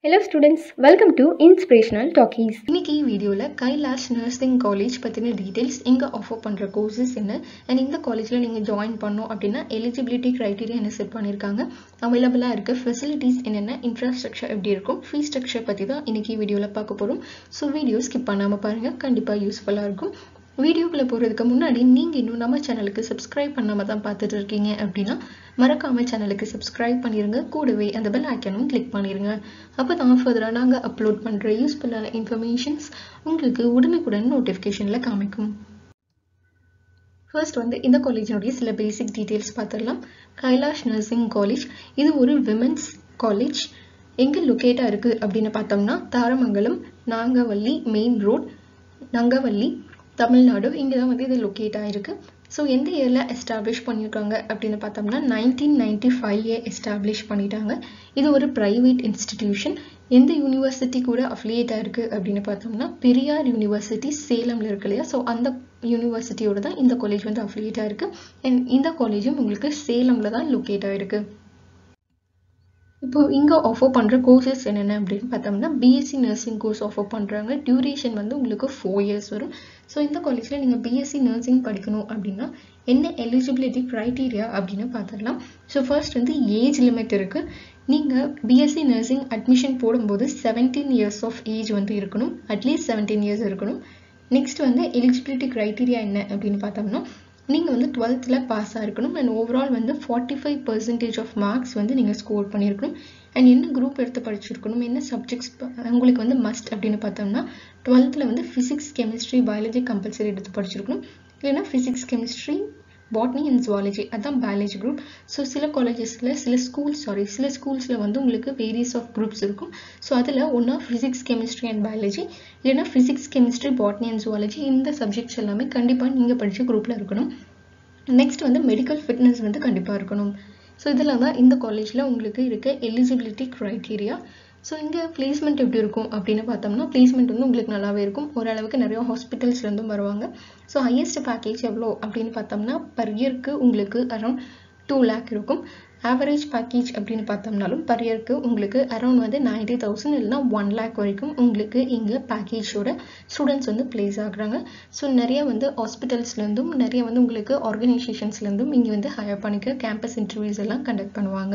Hello students, welcome to Inspirational Talkies. இன்னைக்கு வீடியோவில் Kailash nursing college பற்றின டீட்டெயில்ஸ் இங்கே ஆஃபர் பண்ணுற கோர்சஸ் என்ன அண்ட் இந்த காலேஜில் நீங்கள் ஜாயின் பண்ணோம் அப்படின்னா எலிஜிபிலிட்டி க்ரைட்டீரியா என்ன செட் பண்ணியிருக்காங்க அவைலபிளாக இருக்க ஃபெசிலிட்டிஸ் என்னென்ன இன்ஃப்ராஸ்ட்ரக்சர் எப்படி இருக்கும் ஃபீஸ் ஸ்ட்ரக்சர் பற்றி தான் இன்னைக்கு வீடியோவில் பார்க்க போகிறோம் ஸோ வீடியோ ஸ்கிப் பண்ணாமல் பாருங்கள் கண்டிப்பாக யூஸ்ஃபுல்லாக இருக்கும் வீடியோக்குள்ளே போகிறதுக்கு முன்னாடி நீங்கள் இன்னும் நம்ம சேனலுக்கு சப்ஸ்கிரைப் பண்ணாமல் தான் பார்த்துட்டு இருக்கீங்க அப்படின்னா மறக்காம சேனலுக்கு சப்ஸ்கிரைப் பண்ணிடுங்க கூடவே அந்த பெல் ஐக்கனும் கிளிக் பண்ணிடுங்க அப்போ தான் ஃபர்தராக நாங்கள் அப்லோட் பண்ணுற யூஸ்ஃபுல்லான இன்ஃபர்மேஷன்ஸ் உங்களுக்கு உடனுக்குடன் நோட்டிஃபிகேஷனில் காமிக்கும் ஃபர்ஸ்ட் வந்து இந்த காலேஜினுடைய சில பேசிக் டீட்டெயில்ஸ் பார்த்துடலாம் கைலாஷ் நர்சிங் காலேஜ் இது ஒரு விமென்ஸ் காலேஜ் எங்கே லொக்கேட்டாக இருக்குது அப்படின்னு பார்த்தோம்னா தாரமங்கலம் நாங்கவல்லி மெயின் ரோட் நங்கவல்லி தமிழ்நாடு இங்கே தான் வந்து இது லொக்கேட் ஆகிருக்கு ஸோ எந்த இயரில் எஸ்டாப்ளிஷ் பண்ணியிருக்காங்க அப்படின்னு பார்த்தோம்னா நைன்டீன் நைன்டி ஃபைவ்லே எஸ்டாப்ளிஷ் பண்ணிட்டாங்க இது ஒரு ப்ரைவேட் இன்ஸ்டிடியூஷன் எந்த யூனிவர்சிட்டி கூட அஃபிலியேட் ஆயிருக்கு அப்படின்னு பார்த்தோம்னா பெரியார் யூனிவர்சிட்டி சேலமில் இருக்கு இல்லையா ஸோ அந்த யூனிவர்சிட்டியோட தான் இந்த காலேஜ் வந்து அஃபிலியேட் ஆயிருக்கு அண்ட் இந்த காலேஜும் உங்களுக்கு சேலமில் தான் லொக்கேட் ஆயிருக்கு இப்போ இங்கே ஆஃபர் பண்ணுற கோர்சஸ் என்னென்ன அப்படின்னு பார்த்தோம்னா பிஎஸ்சி நர்சிங் கோர்ஸ் ஆஃபர் பண்ணுறாங்க டியூரேஷன் வந்து உங்களுக்கு ஃபோர் இயர்ஸ் வரும் ஸோ இந்த காலேஜில் நீங்கள் பிஎஸ்சி நர்சிங் படிக்கணும் அப்படின்னா என்ன எலிஜிபிலிட்டி க்ரைட்டீரியா அப்படின்னு பார்த்துடலாம் ஸோ ஃபர்ஸ்ட் வந்து ஏஜ் லிமிட் இருக்குது நீங்கள் பிஎஸ்சி நர்சிங் அட்மிஷன் போடும்போது செவன்டீன் இயர்ஸ் ஆஃப் ஏஜ் வந்து இருக்கணும் அட்லீஸ்ட் செவன்டீன் இயர்ஸ் இருக்கணும் நெக்ஸ்ட் வந்து எலிஜிபிலிட்டி க்ரைட்டீரியா என்ன அப்படின்னு பார்த்தோம்னா நீங்கள் வந்து டுவெல்த்தில் பாஸ் ஆகிருக்கணும் அண்ட் ஓவரால் வந்து forty five percentage of marks வந்து நீங்கள் ஸ்கோர் பண்ணியிருக்கணும் அண்ட் என்ன குரூப் எடுத்து படிச்சிருக்கணும் என்ன சப்ஜெக்ட்ஸ் உங்களுக்கு வந்து மஸ்ட் அப்படின்னு பார்த்தோம்னா டுவெல்த்தில் வந்து ஃபிசிக்ஸ் கெமிஸ்ட்ரி பயாலஜி கம்பல்சரி எடுத்து படிச்சிருக்கணும் இல்லைன்னா physics chemistry botany and zoology அதான் பயாலஜி குரூப் ஸோ சில காலேஜஸில் சில ஸ்கூல்ஸ் சாரி சில ஸ்கூல்ஸில் வந்து உங்களுக்கு வேரியஸ் ஆஃப் குரூப்ஸ் இருக்கும் ஸோ அதில் ஒன்றா ஃபிசிக்ஸ் கெமிஸ்ட்ரி அண்ட் பயாலஜி இல்லைன்னா physics chemistry botany and zoology இந்த சப்ஜெக்ட்ஸ் எல்லாமே கண்டிப்பாக நீங்கள் படித்த குரூப்பில் இருக்கணும் நெக்ஸ்ட் வந்து மெடிக்கல் ஃபிட்னஸ் வந்து கண்டிப்பாக இருக்கணும் ஸோ இதெல்லாம் தான் இந்த காலேஜில் உங்களுக்கு இருக்க எலிஜிபிலிட்டி க்ரைட்டீரியா ஸோ இங்கே பிளேஸ்மெண்ட் எப்படி இருக்கும் அப்படின்னு பார்த்தோம்னா பிளேஸ்மெண்ட் வந்து உங்களுக்கு நல்லாவே இருக்கும் ஓரளவுக்கு நிறைய ஹாஸ்பிட்டல்ஸ்லேருந்தும் வருவாங்க ஸோ ஹையஸ்ட் பேக்கேஜ் எவ்வளோ அப்படின்னு பார்த்தோம்னா பர் இயருக்கு உங்களுக்கு அரௌண்ட் டூ லேக் இருக்கும் ஆவரேஜ் பேக்கேஜ் அப்படின்னு பார்த்தோம்னாலும் பர் இயருக்கு உங்களுக்கு அரௌண்ட் வந்து நைன்டி தௌசண்ட் இல்லைனா ஒன் லேக் வரைக்கும் உங்களுக்கு இங்கே பேக்கேஜோட ஸ்டூடெண்ட்ஸ் வந்து பிளேஸ் ஆகுறாங்க ஸோ நிறைய வந்து ஹாஸ்பிட்டல்ஸ்லேருந்தும் நிறைய வந்து உங்களுக்கு ஆர்கனைசேஷன்ஸ்லேருந்தும் இங்கே வந்து ஹையர் பண்ணிக்க கேம்பஸ் இன்டர்வியூஸ் எல்லாம் கண்டக்ட் பண்ணுவாங்க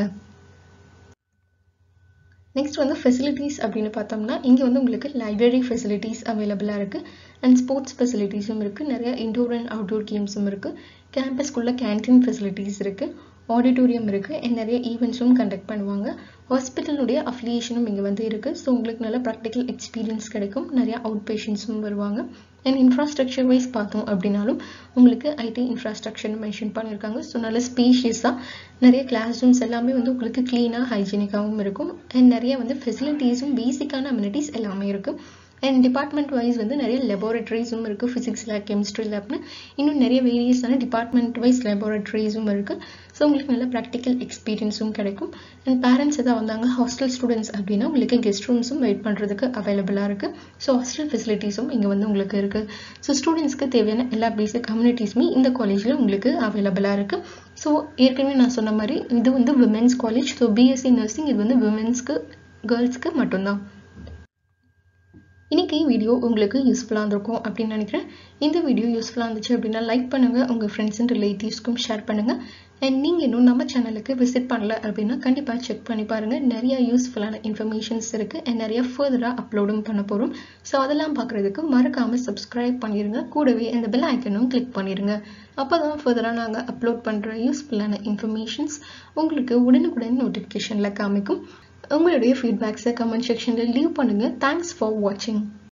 நெக்ஸ்ட் வந்து ஃபெசிலிட்டிஸ் அப்படின்னு பார்த்தோம்னா இங்கே வந்து உங்களுக்கு லைப்ரரி ஃபெசிலிட்டிஸ் அவைலபிளாக இருக்குது அண்ட் ஸ்போர்ட்ஸ் ஃபெசிலிட்டிஸும் இருக்குது நிறைய இன்டோர் அண்ட் அவுட்டோர் கேம்ஸும் இருக்குது கேம்பஸ்க்குள்ளே கேன்டீன் ஃபெசிலிட்டிஸ் இருக்குது ஆடிட்டோரியம் இருக்குது அண்ட் நிறைய ஈவெண்ட்ஸும் கண்டக்ட் பண்ணுவாங்க ஹாஸ்பிட்டலுடைய அஃபிலியேஷனும் இங்கே வந்து இருக்குது ஸோ உங்களுக்கு நல்ல ப்ராக்டிக்கல் எக்ஸ்பீரியன்ஸ் கிடைக்கும் நிறைய அவுட் பேஷண்ட்ஸும் வருவாங்க அண்ட் இன்ஃப்ராஸ்ட்ரக்சர் வைஸ் பார்த்தோம் அப்படின்னாலும் உங்களுக்கு ஐடி இன்ஃப்ராஸ்ட்ரக்சர்னு மென்ஷன் பண்ணியிருக்காங்க ஸோ நல்ல ஸ்பீஷியஸாக நிறைய கிளாஸ் ரூம்ஸ் எல்லாமே வந்து உங்களுக்கு க்ளீனாக ஹைஜீனிக்காகவும் இருக்கும் அண்ட் நிறைய வந்து ஃபெசிலிட்டிஸும் பேசிக்கான அம்யூனிட்டிஸ் எல்லாமே இருக்குது அண்ட் டிபார்ட்மெண்ட் வைஸ் வந்து நிறைய லெபார்டரிஸும் இருக்குது ஃபிசிக்ஸ் லேப் கெமிஸ்ட்ரி லேப்னு இன்னும் நிறைய வேரியஸான டிபார்ட்மெண்ட் வைஸ் லெபார்டரிஸும் இருக்குது ஸோ உங்களுக்கு நல்ல ப்ராக்டிக்கல் எக்ஸ்பீரியன்ஸும் கிடைக்கும் அண்ட் பேரண்ட்ஸ் எதாவது வந்தாங்க ஹாஸ்டல் ஸ்டூடெண்ட்ஸ் அப்படின்னா உங்களுக்கு கெஸ்ட் ரூம்ஸும் வெயிட் பண்ணுறதுக்கு அவைலபிளாக இருக்குது ஸோ ஹாஸ்டல் ஃபெசிலிட்டிஸும் இங்கே வந்து உங்களுக்கு இருக்குது ஸோ ஸ்டூடெண்ட்ஸ்க்கு தேவையான எல்லா பேசிக் கம்யூனிட்டிஸுமே இந்த காலேஜில் உங்களுக்கு அவைலபிளாக இருக்குது ஸோ ஏற்கனவே நான் சொன்ன மாதிரி இது வந்து women's college so BSc nursing இது வந்து விமென்ஸ்க்கு கேர்ள்ஸ்க்கு மட்டும்தான் இன்றைக்கி வீடியோ உங்களுக்கு யூஸ்ஃபுல்லாக இருந்திருக்கும் அப்படின்னு நினைக்கிறேன் இந்த வீடியோ யூஸ்ஃபுல்லாக இருந்துச்சு அப்படின்னா லைக் பண்ணுங்கள் உங்கள் ஃப்ரெண்ட்ஸ் அண்ட் ரிலேட்டிவ்ஸ்க்கும் ஷேர் பண்ணுங்கள் அண்ட் நீங்கள் இன்னும் நம்ம சேனலுக்கு விசிட் பண்ணல அப்படின்னா கண்டிப்பாக செக் பண்ணி பாருங்கள் நிறைய யூஸ்ஃபுல்லான இன்ஃபர்மேஷன்ஸ் இருக்குது அண்ட் நிறைய ஃபர்தராக அப்லோடும் பண்ண போகிறோம் ஸோ அதெல்லாம் பார்க்குறதுக்கு மறக்காமல் சப்ஸ்கிரைப் பண்ணிடுங்க கூடவே அந்த பெல் ஐக்கனும் கிளிக் பண்ணிடுங்க அப்போ தான் ஃபர்தராக நாங்கள் அப்லோட் பண்ணுற யூஸ்ஃபுல்லான இன்ஃபர்மேஷன்ஸ் உங்களுக்கு உடனுக்குடன் நோட்டிஃபிகேஷனில் காமிக்கும் உங்களுடைய ஃபீட்பேக்ஸை கமெண்ட் செக்ஷனில் லீவ் பண்ணுங்கள் தேங்க்ஸ் ஃபார் வாட்சிங்